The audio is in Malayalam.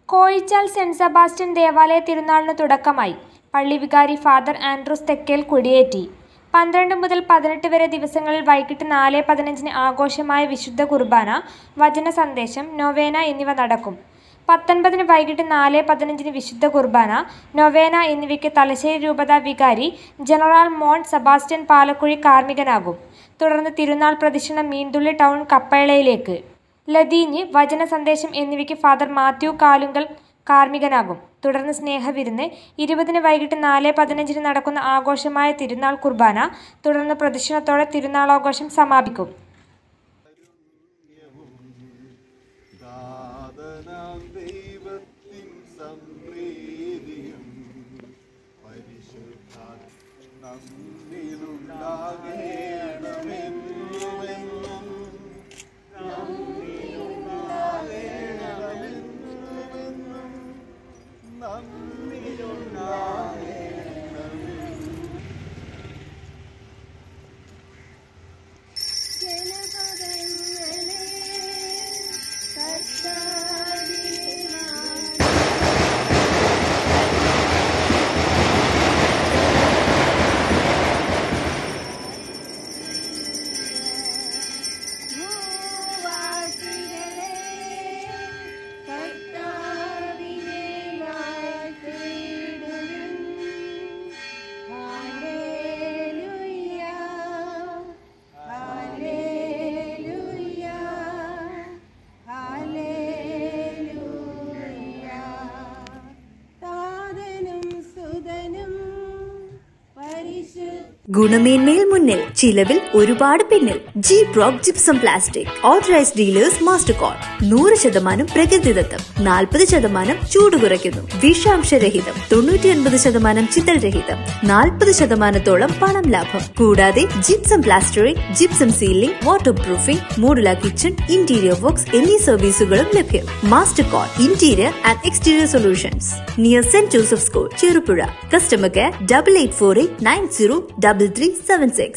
കോയിച്ചാൽ സെന്റ് സെബാസ്റ്റ്യൻ ദേവാലയ തിരുനാളിന് തുടക്കമായി പള്ളി വികാരി ഫാദർ ആൻഡ്രൂസ് തെക്കേൽ കൊടിയേറ്റി പന്ത്രണ്ട് മുതൽ പതിനെട്ട് വരെ ദിവസങ്ങളിൽ വൈകിട്ട് നാല് പതിനഞ്ചിന് ആഘോഷമായ വിശുദ്ധ കുർബാന വചന സന്ദേശം നൊവേന എന്നിവ നടക്കും പത്തൊൻപതിന് വൈകിട്ട് നാല് പതിനഞ്ചിന് വിശുദ്ധ കുർബാന നൊവേന എന്നിവയ്ക്ക് തലശ്ശേരി രൂപത വികാരി ജനറൽ മോൺ സെബാസ്റ്റ്യൻ പാലക്കുഴി കാർമ്മികനാകും തുടർന്ന് തിരുനാൾ പ്രദക്ഷിണം മീൻതുള്ളി ടൗൺ കപ്പേളയിലേക്ക് ലതീഞ്ഞ് വചന സന്ദേശം എന്നിവയ്ക്ക് ഫാദർ മാത്യു കാലുങ്കൽ കാർമ്മികനാകും തുടർന്ന് സ്നേഹവിരുന്ന് ഇരുപതിന് വൈകിട്ട് നാല് പതിനഞ്ചിന് നടക്കുന്ന ആഘോഷമായ തിരുനാൾ കുർബാന തുടർന്ന് പ്രദക്ഷിണത്തോടെ തിരുനാളാഘോഷം സമാപിക്കും ദാതനാം ദൈവത്തിൻ സംപ്രീതിയും പരിശുദ്ധ നമ്മിലുണ്ടാകേണമെന്നുമെന്നും നമ്മിലുണ്ടാകേണമെന്നുമെന്നും നമ്മിലുണ്ടാകേണമെന്നും ഗുണമേന്മയിൽ മുന്നിൽ ചിലവിൽ ഒരുപാട് പിന്നിൽ Gyproc gypsum plastic authorised dealers master code നൂറ് ശതമാനം പ്രകൃതിദത്തം നാൽപ്പത് ശതമാനം ചൂട് കുറയ്ക്കുന്നു വിഷാംശരഹിതം തൊണ്ണൂറ്റി ഒൻപത് ശതമാനം ചിത്തൽ രഹിതം നാൽപ്പത് ശതമാനത്തോളം പണം ലാഭം കൂടാതെ gypsum plastering gypsum ceiling waterproofing modular kitchen interior works എന്നീ സർവീസുകളും ലഭ്യം master code interior and exterior solutions near saint Joseph school Cherupuzha customer care double eight four eight nine zero double three seven six